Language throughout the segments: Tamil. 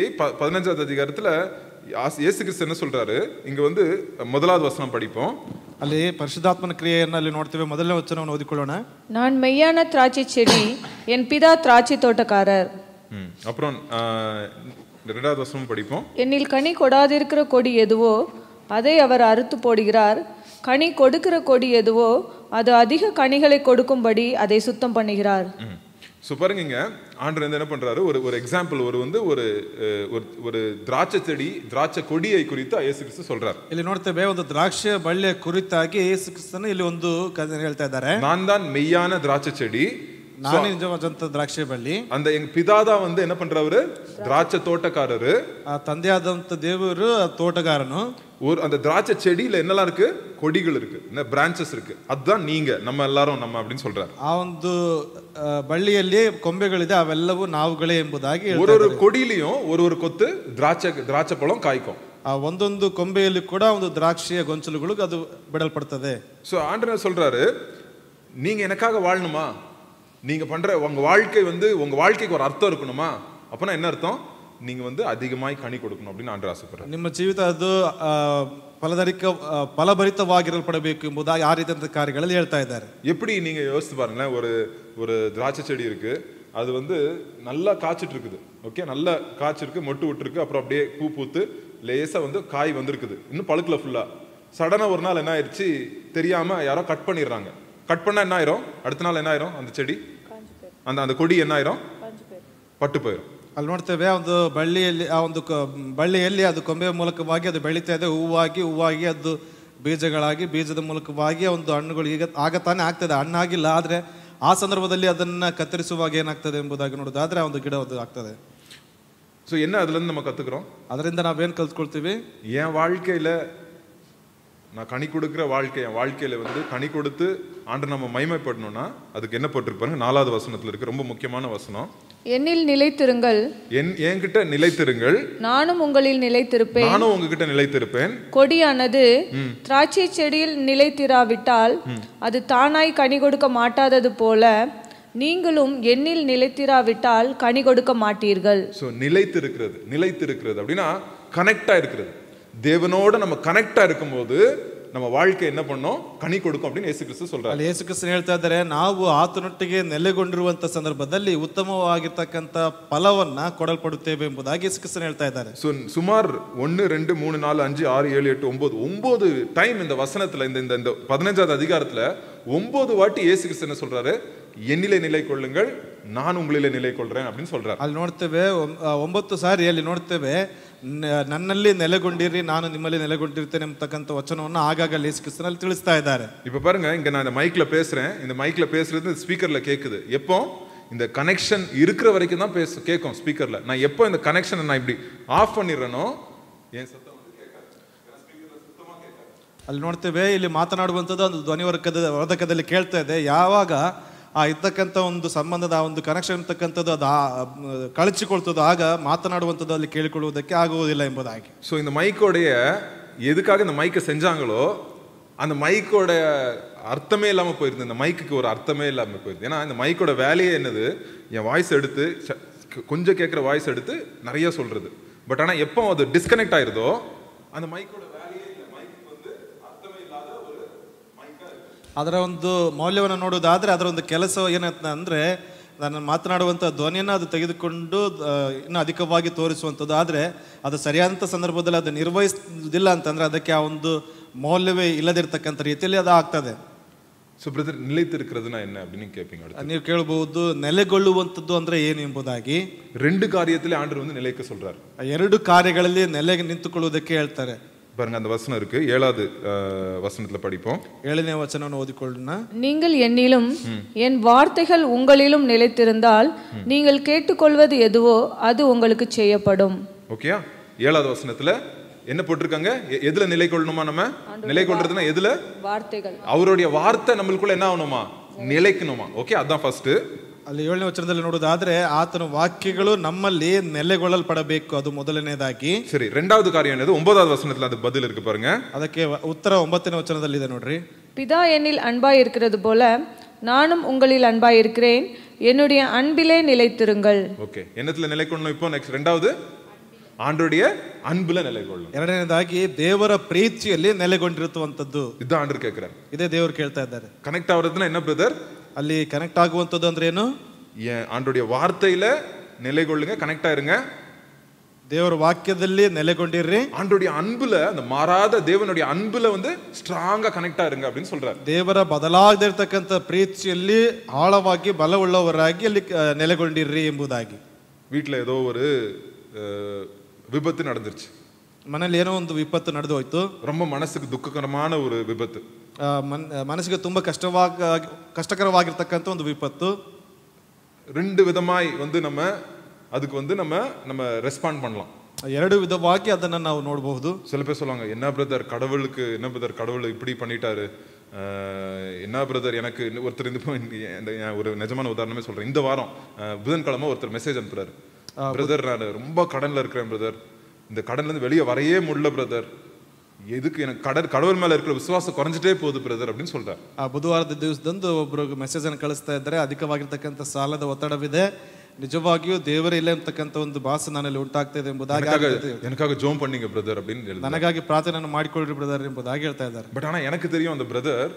ப- பதினஞ்சாவது அதிகாரத்துல ஆஸ்- இயேசு கிறிஸ்து என்ன சொல்றாரு இங்க வந்து முதலாவது வசனம் படிப்போம் ಅಲ್ಲಿ ಪರಿಶುದ್ಧಾತ್ಮನ ಕ್ರಿಯೆಯನ್ನು ಅಲ್ಲಿ ನೋಡ್ತೇವೆ ಮೊದಲನೇ ವಚನವನ್ನು ಓದಿಕೊಳ್ಳೋಣ நான் மெய்யான திராட்சை செடி என் பிதா திராட்சை தோட்டக்காரர் ம். அப்புறம் ஆ, ரெண்டாவது வசனம் படிப்போம் என்னில் கனி கொடாதிருக்கிற கொடி எதுவோ அதை அவர் அறுத்து போடுகிறார் கனி கொடுக்கிற கொடி எதுவோ அது அதிக கனிகளை கொடுக்கும்படி அதை சுத்தம் பண்ணுகிறார் ஸோ பாருங்க இங்க ஆண்டர் வந்து என்ன பண்றாரு ஒரு ஒரு எக்ஸாம்பிள் ஒரு வந்து ஒரு அஹ், ஒரு ஒரு திராட்சை செடி திராட்சை கொடியை குறித்து இயேசு கிறிஸ்து சொல்றார் ಇಲ್ಲಿ ನೋಡ್ತೇವೆ ಒಂದು ದ್ರಾಕ್ಷಿಯ ಬಳ್ಳಿಯ ಕುರಿತಾಗಿ ಯೇಸು ಕ್ರಿಸ್ತನು ಇಲ್ಲಿ ಒಂದು ಕಥೆ ಹೇಳ್ತಾ ಇದ್ದಾರೆ நான் தான் மெய்யான திராட்சை செடி ನಾನೇ ನಿಜವಾದಂತ ದ್ರಾಕ್ಷಿಯ ಬಳ್ಳಿ அந்த எங்க பிதாதா வந்து என்ன பண்றவரு திராட்சை தோட்டக்காரரு ಆ ತಂದೆಯಾದಂತ ದೇವರು ಆ ತೋಟಗಾರನು ஒரு அந்த திராட்சை செடியில என்னெல்லாம் இருக்கு கொடிகள் இருக்கு என்ன பிரான்ச்சஸ் இருக்கு அதுதான் நீங்க நம்ம எல்லாரும் நம்ம அப்படின்னு சொல்றாரு ಆ ಒಂದು ಆ, ಬಳ್ಳಿಯಲ್ಲಿ ಕೊಂಬೆಗಳಿದೆ ಅವೆಲ್ಲವೂ ನಾವುಗಳೇ ಎಂಬುದಾಗಿ ಹೇಳ್ತಾ ஒரு ஒரு கொடியிலையும் ஒரு ஒரு கொத்து திராட்சை திராட்சை பழம் காய்க்கும் ಆ ಒಂದೊಂದು ಕೊಂಬೆಯಲ್ಲಿ ಕೂಡ ಒಂದು ದ್ರಾಕ್ಷಿಯ ಗೊಂಚಲುಗಳು ಅದು ಬಿಡಲ್ಪಡ್ತದೆ ஸோ ஆண்டவர் சொல்றாரு நீங்க எனக்காக வாழணுமா நீங்க பண்ற உங்க வாழ்க்கை வந்து உங்க வாழ்க்கைக்கு ஒரு அர்த்தம் இருக்கணுமா அப்பனா என்ன அர்த்தம் நீங்க வந்து அதிகமாய் கனி கொடுக்கணும் அப்படின்னு ஆண்டவர் ஆசைப்படுறாரு ನಿಮ್ಮ ಜೀವಿತ ಅದು ಆ, ಫಲದರಿಕ ಆ, ಫಲಭರಿತವಾಗಿರಲ್ಪಡಬೇಕು ಎಂಬುದಾಗಿ ಆ ರೀತಿಯಂತ ಕಾರ್ಯಗಳಲ್ಲಿ ಹೇಳ್ತಾ ಇದ್ದಾರೆ எப்படி நீங்க யோசித்து பாருங்களேன் ஒரு ஒரு திராட்சை செடி இருக்கு அது வந்து நல்லா காய்ச்சிட்டு இருக்குது ஓகே நல்லா காய்ச்சிருக்கு மொட்டு விட்டுருக்கு அப்புறம் அப்படியே பூ பூத்து லேசா வந்து காய் வந்திருக்குது இன்னும் பழுக்கல ஃபுல்லா சடனா ஒரு நாள் என்ன ஆயிடுச்சு தெரியாம யாரோ கட் பண்ணிடுறாங்க கட் பண்ணா என்ன ஆயிரும் அடுத்த நாள் என்ன ஆயிரும் அந்த செடி அந்த அந்த கொடி என்ன ஆயிரும் பட்டு போயிடும் ಅಲ್ಲಿ ನೋಡ್ತೇವೆ ಆ ಒಂದು ಬಳ್ಳಿಯಲ್ಲಿ ಆ ಒಂದು ಕ- ಬಳ್ಳಿಯಲ್ಲಿ ಅದು ಕೊಂಬೆಯ ಮೂಲಕವಾಗಿ ಅದು ಬೆಳೀತಾ ಇದೆ ಹೂವಾಗಿ ಹೂವಾಗಿ ಅದು ಬೀಜಗಳಾಗಿ ಬೀಜದ ಮೂಲಕವಾಗಿ ಆ ಒಂದು ಹಣ್ಣುಗಳು ಈಗ ಆಗ ತಾನೇ ಆಗ್ತದೆ ಹಣ್ಣಾಗಿಲ್ಲ ಆದ್ರೆ ಆ ಸಂದರ್ಭದಲ್ಲಿ ಅದನ್ನ ಕತ್ತರಿಸುವಾಗ ಏನಾಗ್ತದೆ ಎಂಬುದಾಗಿ ನೋಡೋದಾದ್ರೆ ಆ ಒಂದು ಗಿಡ ಅದು ಆಗ್ತದೆ ஸோ என்ன அதுல இருந்து நம்ம கத்துக்கிறோம் ಅದರಿಂದ ನಾವೇನ್ ಕಲ್ತ್ಕೊಳ್ತೀವಿ என் வாழ்க்கையில நான் கனி கொடுக்குற வாழ்க்கை என் வாழ்க்கையில வந்து கனி கொடுத்து ஆண்டு நம்ம மைமைப்படணும்னா அதுக்கு என்ன போட்டிருப்பாருங்க நாலாவது வசனத்துல இருக்கு ரொம்ப முக்கியமான வசனம் என்னில் நிலைத்திருங்கள் என் என்கிட்ட நிலைத்திருங்கள் நானும் உங்களில் நிலைத்திருப்பேன் நானும் உங்ககிட்ட நிலைத்திருப்பேன் கொடியானது திராட்சை செடியில் நிலைத்திராவிட்டால் அது தானாய் கனி கொடுக்க மாட்டாதது போல நீங்களும் எண்ணில் நிலைத்திராவிட்டால் கனி கொடுக்க மாட்டீர்கள் ஸோ நிலைத்திருக்கிறது நிலைத்திருக்கிறது அப்படின்னா கனெக்டா இருக்கிறது தேவனோட நம்ம கனெக்டா இருக்கும்போது நம்ம வாழ்க்கை என்ன பண்ணோம் கனி கொடுக்கும் அப்படின்னு இயேசு கிறிஸ்து சொல்றாரு ಅಲ್ಲಿ ಯೇಸು ಕ್ರಿಸ್ತನ್ ಹೇಳ್ತಾ ಇದ್ದಾರೆ ನಾವು ಆತನೊಟ್ಟಿಗೆ ನೆಲೆಗೊಂಡಿರುವಂತ ಸಂದರ್ಭದಲ್ಲಿ ಉತ್ತಮವಾಗಿರ್ತಕ್ಕಂಥ ಫಲವನ್ನ ಕೊಡಲ್ಪಡುತ್ತೇವೆ ಎಂಬುದಾಗಿ ಯೇಸು ಕ್ರಿಸ್ತನ್ ಹೇಳ್ತಾ ಇದ್ದಾರೆ ஸோ சுமார் ஒன்று ரெண்டு மூணு நாலு அஞ்சு ஆறு ஏழு எட்டு ஒன்பது ஒன்பது டைம் இந்த வசனத்துல இந்த இந்த இந்த பதினஞ்சாவது அதிகாரத்துல ஒன்பது வாட்டி இயேசு கிறிஸ்து என்ன சொல்றாரு என்னிலே நிலை கொள்ளுங்கள் நான் உங்களிலே நிலை கொள்றேன் அப்படின்னு சொல்றாரு ಅಲ್ಲಿ ನೋಡ್ತೇವೆ ಒಂ- ಆ, ಒಂಬತ್ತು ಸಾರಿ ಅಲ್ಲಿ ನೋಡ್ತೇವೆ ನ- ನನ್ನಲ್ಲಿ ನೆಲೆಗೊಂಡಿರಿ ನಾನು ನಿಮ್ಮಲ್ಲಿ ನೆಲೆಗೊಂಡಿರ್ತೇನೆ ಎಂಬತಕ್ಕಂಥ ವಚನವನ್ನು ಆಗಾಗ ಅಲ್ಲಿ ಯೇಸು ಕ್ರಿಸ್ತನಲ್ಲಿ ತಿಳಿಸ್ತಾ ಇದ್ದಾರೆ இப்ப பாருங்க இங்க நான் இந்த மைக்ல பேசுறேன் இந்த மைக்ல பேசுறது ஸ்பீக்கர்ல கேக்குது எப்போ இந்த கனெக்ஷன் இருக்கிற வரைக்கும் தான் பேச கேட்கும் ஸ்பீக்கர்ல நான் எப்போ இந்த கனெக்ஷனை நான் இப்படி ஆஃப் பண்ணிடுறேனோ என் சத்தம் வந்து கேட்காது. ಅಲ್ಲಿ ನೋಡ್ತೇವೆ ಇಲ್ಲಿ ಮಾತನಾಡುವಂಥದ್ದು ಒಂದು ಧ್ವನಿವರ್ಗದ ವರ್ಧಕದಲ್ಲಿ ಕೇಳ್ತಾ ಇದೆ ಯಾವಾಗ ಆ ಇರ್ತಕ್ಕಂಥ ಒಂದು ಸಂಬಂಧದ ಆ ಒಂದು ಕನೆಕ್ಷನ್ ಇರ್ತಕ್ಕಂಥದ್ದು ಅದು ಆ- ಕಳಚಿಕೊಳ್ತದೋ ಆಗ ಮಾತನಾಡುವಂಥದ್ದು ಅಲ್ಲಿ ಕೇಳಿಕೊಳ್ಳುವುದಕ್ಕೆ ಆಗುವುದಿಲ್ಲ ಎಂಬುದಾಗಿ ஸோ இந்த மைக்கோடைய எதுக்காக இந்த மைக்கை செஞ்சாங்களோ அந்த மைக்கோட அர்த்தமே இல்லாமல் போயிருது இந்த மைக்குக்கு ஒரு அர்த்தமே இல்லாமல் போயிருது ஏன்னா இந்த மைக்கோட வேலையே என்னது என் வாய்ஸ் எடுத்து ச- கொஞ்சம் கேட்குற வாய்ஸ் எடுத்து நிறைய சொல்றது பட் ஆனால் எப்போ அது டிஸ்கனெக்ட் ஆயிருதோ அந்த மைக்கோட வேலையே இல்லை மைக்கு வந்து அர்த்தமே இல்லாத ஒரு மைக்கா இருக்கு ಅದರ ಒಂದು ಮೌಲ್ಯವನ್ನು ನೋಡುವುದಾದ್ರೆ ಅದರ ಒಂದು ಕೆಲಸ ಏನಂತ ಅಂದ್ರೆ ನಾನು ಮಾತನಾಡುವಂಥ ಧ್ವನಿಯನ್ನು ಅದು ತೆಗೆದುಕೊಂಡು ಆ, ಇನ್ನು ಅಧಿಕವಾಗಿ ತೋರಿಸುವಂಥದ್ದು ಆದರೆ ಅದು ಸರಿಯಾದಂಥ ಸಂದರ್ಭದಲ್ಲಿ ಅದು ನಿರ್ವಹಿಸುವುದಿಲ್ಲ ಅಂತಂದ್ರೆ ಅದಕ್ಕೆ ಆ ಒಂದು ಮೌಲ್ಯವೇ ಇಲ್ಲದಿರ್ತಕ್ಕಂಥ ರೀತಿಯಲ್ಲಿ ಅದು ಆಗ್ತದೆ ஸோ பிரதர் நிலைத்திருக்கிறதுனா என்ன அப்படின்னு கேட்பீங்க அடுத்து ನೀವು ಕೇಳಬಹುದು ನೆಲೆಗೊಳ್ಳುವಂಥದ್ದು ಅಂದ್ರೆ ಏನು ಎಂಬುದಾಗಿ ரெண்டு காரியத்திலே ஆண்டவர் வந்து நிலைக்க சொல்றாரு ಆ ಎರಡು ಕಾರ್ಯಗಳಲ್ಲಿ ನೆಲೆಗೆ ನಿಂತುಕೊಳ್ಳುವುದಕ್ಕೆ ಹೇಳ್ತಾರೆ பாருங்க அந்த வசனம் இருக்கு ஏழாவது அஹ், வசனத்துல படிப்போம் ಏಳನೇ ವಚನವನ್ನು ಓದಿಕೊಳ್ಳೋಣ நீங்கள் என்னிலும் என் வார்த்தைகள் உங்களிலும் நிலைத்திருந்தால் நீங்கள் கேட்டுக்கொள்வது எதுவோ அது உங்களுக்கு செய்யப்படும் ஓகேயா ஏழாவது வசனத்துல என்ன போட்டிருக்காங்க எ- எதுல நிலை கொள்ளணுமா நம்ம நிலை கொள்றதுன்னா எதுல வார்த்தைகள் அவருடைய வார்த்தை நம்மளுக்குள்ள என்ன ஆகணுமா நிலைக்கணுமா ஓகே அதான் ஃபர்ஸ்ட் ಅಲ್ಲಿ ಏಳನೇ ವಚನದಲ್ಲಿ ನೋಡುವುದಾದ್ರೆ ಆತನ ವಾಕ್ಯಗಳು ನಮ್ಮಲ್ಲಿ ನೆಲೆಗೊಳ್ಳಲ್ಪಡಬೇಕು ಅದು ಮೊದಲನೇದಾಗಿ சரி ரெண்டாவது காரியம் என்னது ஒன்பதாவது வசனத்துல அது பதில் இருக்கு பாருங்க ಅದಕ್ಕೆ ವ- ಉತ್ತರ ಒಂಬತ್ತನೇ ವಚನದಲ್ಲಿದೆ ನೋಡ್ರಿ பிதா என்னில் அன்பாய் இருக்கிறது போல நானும் உங்களில் அன்பாய் இருக்கிறேன் என்னுடைய அன்பிலே நிலைத்திருங்கள் ஓகே என்னத்துல நிலை கொள்ளணும் இப்போ நெக்ஸ்ட் ரெண்டாவது ஆண்டோடைய அன்புல நிலை கொள்ளணும் ಎರಡನೇದಾಗಿ ದೇವರ ಪ್ರೀತಿಯಲ್ಲಿ ನೆಲೆಗೊಂಡಿರುತ್ತುವಂಥದ್ದು இதுதான் ஆண்டர் கேட்கிறார் ಇದೇ ದೇವರು ಕೇಳ್ತಾ ಇದ್ದಾರೆ கனெக்ட் ஆகுறதுன்னா என்ன பிரதர் ಅಲ್ಲಿ ಕನೆಕ್ಟ್ ಆಗುವಂಥದ್ದು ಅಂದ್ರೆ ಏನು என் ஆண்டோடைய வார்த்தையில நிலை கொள்ளுங்க கனெக்ட் ஆயிருங்க ದೇವರ ವಾಕ್ಯದಲ್ಲಿ ನೆಲೆಗೊಂಡಿರ್ರಿ ஆண்டோடைய அன்புல அந்த மாறாத தேவனுடைய அன்புல வந்து ஸ்ட்ராங்கா கனெக்ட் ஆயிருங்க அப்படின்னு சொல்றாரு ದೇವರ ಬದಲಾಗದಿರ್ತಕ್ಕಂಥ ಪ್ರೀತಿಯಲ್ಲಿ ಆಳವಾಗಿ ಬಲವುಳ್ಳವರಾಗಿ ಅಲ್ಲಿ ಆ, ನೆಲೆಗೊಂಡಿರ್ರಿ ಎಂಬುದಾಗಿ வீட்டுல ஏதோ ஒரு அஹ், விபத்து நடந்துருச்சு ಮನೇಲಿ ಏನೋ ಒಂದು ವಿಪತ್ತು ನಡೆದು ಹೋಯ್ತು ரொம்ப மனசுக்கு துக்ககரமான ஒரு விபத்து ಆ, ಮನ್- ಮನಸ್ಸಿಗೆ ತುಂಬಾ ಕಷ್ಟವಾಗ ಕಷ್ಟಕರವಾಗಿರ್ತಕ್ಕಂಥ ಒಂದು ವಿಪತ್ತು ரெண்டு விதமாய் வந்து நம்ம அதுக்கு வந்து நம்ம நம்ம ரெஸ்பாண்ட் பண்ணலாம் ಎರಡು ವಿಧವಾಗಿ ಅದನ್ನ ನಾವು ನೋಡಬಹುದು சில பேர் சொல்லுவாங்க என்ன பிரதர் கடவுளுக்கு என்ன பிரதர் கடவுள் இப்படி பண்ணிட்டாரு அஹ், என்ன பிரதர் எனக்கு இன்னும் ஒருத்தர் இந்த இப்போ இந்த- இந்த நான் ஒரு நிஜமான உதாரணமே சொல்றேன் இந்த வாரம் அஹ், புதன்கிழமை ஒருத்தர் மெசேஜ் அனுப்புறாரு பிரதர் நான் ரொம்ப கடன்ல இருக்கிறேன் பிரதர் இந்த கடன்ல இருந்து வெளியே வரையே முடியல பிரதர் எதுக்கு எனக்கு கடல் கடவுள் மேல இருக்கிற விசுவாசம் குறைஞ்சிட்டே போகுது பிரதர் அப்படின்னு சொல்றாரு ಆ ಬುಧವಾರದ ದಿವಸದಂದು ಒಬ್ರು ಮೆಸೇಜ್ ಅನ್ನು ಕಳಿಸ್ತಾ ಇದ್ದಾರೆ ಅಧಿಕವಾಗಿರ್ತಕ್ಕಂಥ ಸಾಲದ ಒತ್ತಡವಿದೆ ನಿಜವಾಗಿಯೂ ದೇವರೇ ಇಲ್ಲ ಅಂತಕ್ಕಂಥ ಒಂದು ಭಾಸ ನನ್ನಲ್ಲಿ ಉಂಟಾಗ್ತಾ ಇದೆ ಎಂಬುದಾಗಿ எனக்காக ಆಗ್ತಾ ಇದೆ. எனக்காக ஜோம் பண்ணீங்க பிரதர் அப்படின்னு எழுதுறாரு. ನನಗಾಗಿ ಪ್ರಾರ್ಥನೆಯನ್ನು ಮಾಡಿಕೊಳ್ಳ್ರಿ ಬ್ರದರ್ ಎಂಬುದಾಗಿ ಹೇಳ್ತಾ ಇದ್ದಾರೆ பட் ஆனா எனக்கு தெரியும் அந்த பிரதர்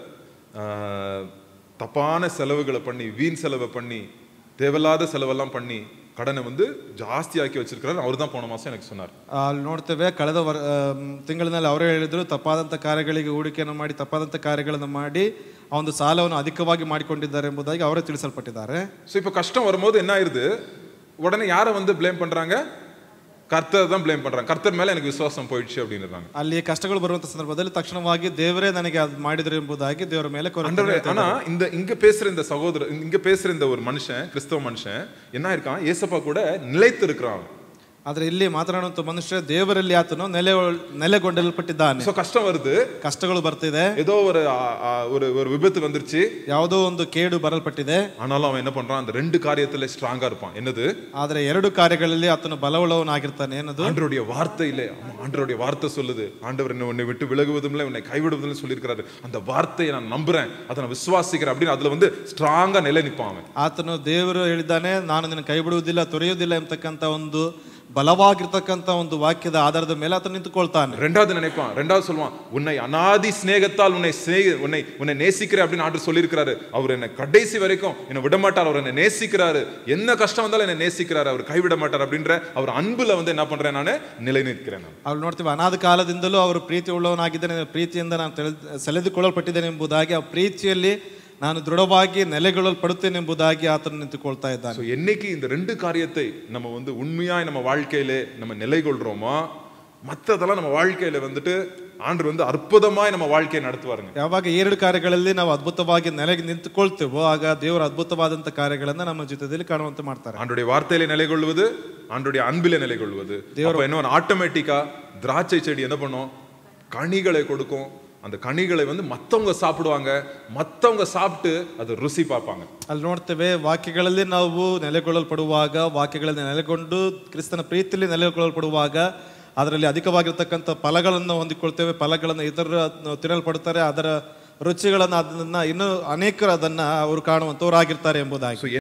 தப்பான செலவுகளை பண்ணி வீண் செலவை பண்ணி தேவையில்லாத செலவெல்லாம் பண்ணி கடனை வந்து ஜாஸ்தியாக்கி வச்சிருக்கிறாரு அவர் தான் போன மாசம் எனக்கு சொன்னார் ಅಲ್ಲಿ ನೋಡ್ತೇವೆ ಕಳೆದ ವರ್ ಆ, ಮ್, ತಿಂಗಳಿನಲ್ಲಿ ಅವರೇ ಹೇಳಿದ್ರು ತಪ್ಪಾದಂಥ ಕಾರ್ಯಗಳಿಗೆ ಹೂಡಿಕೆಯನ್ನು ಮಾಡಿ ತಪ್ಪಾದಂಥ ಕಾರ್ಯಗಳನ್ನು ಮಾಡಿ ಆ ಒಂದು ಸಾಲವನ್ನು ಅಧಿಕವಾಗಿ ಮಾಡಿಕೊಂಡಿದ್ದಾರೆ ಎಂಬುದಾಗಿ ಅವರೇ ತಿಳಿಸಲ್ಪಟ್ಟಿದ್ದಾರೆ ஸோ இப்போ கஷ்டம் வரும்போது என்ன ஆயிருது உடனே யாரை வந்து ப்ளேம் பண்றாங்க கர்த்தர் தான் ப்ளேம் பண்றாங்க கர்த்தர் மேல எனக்கு விசுவாசம் போயிடுச்சு அப்படின்றாங்க ಅಲ್ಲಿ ಕಷ್ಟಗಳು ಬರುವಂಥ ಸಂದರ್ಭದಲ್ಲಿ ತಕ್ಷಣವಾಗಿ ದೇವರೇ ನನಗೆ ಅದು ಮಾಡಿದ್ರು ಎಂಬುದಾಗಿ ದೇವರ ಮೇಲೆ ಕೊರತೆ ஆண்டவரே, ஆனா இந்த இங்க பேசுற இந்த சகோதரர் இங்க பேசுற இந்த ஒரு மனுஷன் கிறிஸ்தவ மனுஷன் என்ன இருக்கான் ஏசப்பா கூட நிலைத்து இருக்கிறான் அவன். ಆದರೆ ಇಲ್ಲಿ ಮಾತನಾಡುವಂಥ ಮನುಷ್ಯ ದೇವರಲ್ಲಿ ಆತನು ನೆಲೆ ನೆಲೆಗೊಂಡಲ್ಪಟ್ಟಿದ್ದಾನೆ ஸோ கஷ்டம் வருது ಕಷ್ಟಗಳು ಬರ್ತಿದೆ ஏதோ ஒரு ஆ, ஆ, ஒரு ஒரு விபத்து வந்துருச்சு ಯಾವುದೋ ಒಂದು ಕೇಡು ಬರಲ್ಪಟ್ಟಿದೆ ஆனாலும் அவன் என்ன பண்றான் அந்த ரெண்டு காரியத்துல ஸ்ட்ராங்கா இருப்பான் என்னது ಆದರೆ ಎರಡು ಕಾರ್ಯಗಳಲ್ಲಿ ಆತನು ಬಲವುಳ್ಳವನಾಗಿರ್ತಾನೆ ಏನದು ஆண்டருடைய வார்த்தையிலே ஆமா, ஆண்டவருடைய வார்த்தை சொல்லுது ஆண்டவர் என்ன உன்னை விட்டு விலகுவதும் இல்லை உன்னை கைவிடுவதும் இல்லை சொல்லியிருக்கிறாரு அந்த வார்த்தையை நான் நம்புறேன் அதை நான் விசுவாசிக்கிறேன் அப்படின்னு அதுல வந்து ஸ்ட்ராங்கா நிலை நிற்பான் அவன் ಆತನು ದೇವರು ಹೇಳಿದ್ದಾನೆ ನಾನು ನಿನ್ನ ಕೈ ಬಿಡುವುದಿಲ್ಲ ತೊರೆಯುವುದಿಲ್ಲ ಎಂಬತಕ್ಕಂಥ ಒಂದು ಬಲವಾಗಿರ್ತಕ್ಕಂಥ ಒಂದು ವಾಕ್ಯದ ಆಧಾರದ ಮೇಲೆ ಆತನು ನಿಂತುಕೊಳ್ತಾನೆ ரெண்டாவது நினைப்பான் ரெண்டாவது சொல்லுவான் உன்னை அனாதி சிநேகத்தால் உன்னை சிநேக உன்னை உன்னை நேசிக்கிறேன் அப்படின்னு ஆண்டு சொல்லியிருக்கிறாரு அவர் என்னை கடைசி வரைக்கும் என்னை விட மாட்டார் அவர் என்னை நேசிக்கிறாரு என்ன கஷ்டம் வந்தாலும் என்னை நேசிக்கிறாரு அவர் கைவிட மாட்டார் அப்படின்ற அவர் அன்புல வந்து என்ன பண்றேன் நான் நிலை நிற்கிறேன் நான் ಅವ್ರು ನೋಡ್ತೀವಿ ಅನಾದ ಕಾಲದಿಂದಲೂ ಅವರು ಪ್ರೀತಿ ಉಳ್ಳವನಾಗಿದ್ದೇನೆ ಪ್ರೀತಿಯಿಂದ ನಾನು ತೆಳೆ- ಸೆಳೆದುಕೊಳ್ಳಲ್ಪಟ್ಟಿದ್ದೇನೆ ಎಂಬುದಾಗಿ ಆ ಪ್ರೀತಿಯಲ್ಲಿ ನಾನು ದೃಢವಾಗಿ ನೆಲೆಗೊಳ್ಳಲ್ಪಡುತ್ತೇನೆ ಎಂಬುದಾಗಿ ಆತನು ನಿಂತುಕೊಳ್ತಾ ಇದ್ದಾನೆ ஸோ என்னைக்கு இந்த ரெண்டு காரியத்தை நம்ம வந்து உண்மையாய் நம்ம வாழ்க்கையிலே நம்ம நிலை கொள்றோமோ மற்றதெல்லாம் நம்ம வாழ்க்கையில வந்துட்டு ஆண்டு வந்து அற்புதமாய் நம்ம வாழ்க்கையை நடத்துவாருங்க ಯಾವಾಗ ಈ ಎರಡು ಕಾರ್ಯಗಳಲ್ಲಿ ನಾವು ಅದ್ಭುತವಾಗಿ ನೆಲೆಗೆ ನಿಂತುಕೊಳ್ತೇವೋ ಆಗ ದೇವರು ಅದ್ಭುತವಾದಂಥ ಕಾರ್ಯಗಳನ್ನ ನಮ್ಮ ಜೀವಿತದಲ್ಲಿ ಕಾಣುವಂತೆ ಮಾಡ್ತಾರೆ ஆண்டுடைய வார்த்தையில நிலை கொள்வது ஆண்டுடைய அன்பிலே நிலை கொள்வது அப்ப என்ன ஆட்டோமேட்டிக்கா திராட்சை செடி என்ன பண்ணும் கனிகளை கொடுக்கும் அந்த கனிகளை வந்து மத்தவங்க சாப்பிடுவாங்க மத்தவங்க சாப்பிட்டு அதை ருசி பார்ப்பாங்க ಅಲ್ಲಿ ನೋಡ್ತೇವೆ ವಾಕ್ಯಗಳಲ್ಲಿ ನಾವು ನೆಲೆಗೊಳ್ಳಲ್ಪಡುವಾಗ ವಾಕ್ಯಗಳಲ್ಲಿ ನೆಲೆಗೊಂಡು ಕ್ರಿಸ್ತನ ಪ್ರೀತಿಯಲ್ಲಿ ನೆಲೆಗೊಳ್ಳಲ್ಪಡುವಾಗ ಅದರಲ್ಲಿ ಅಧಿಕವಾಗಿರ್ತಕ್ಕಂಥ ಫಲಗಳನ್ನು ಹೊಂದಿಕೊಳ್ತೇವೆ ಫಲಗಳನ್ನು ಇತರರು ಅದ್ನ ತಿನ್ನಲ್ಪಡುತ್ತಾರೆ ಅದರ ರುಚಿಗಳನ್ನು ಅದನ್ನ ಇನ್ನೂ ಅನೇಕರು ಅದನ್ನ ಅವರು ಕಾಣುವಂಥವ್ರಾಗಿರ್ತಾರೆ ಎಂಬುದಾಗಿ ஸோ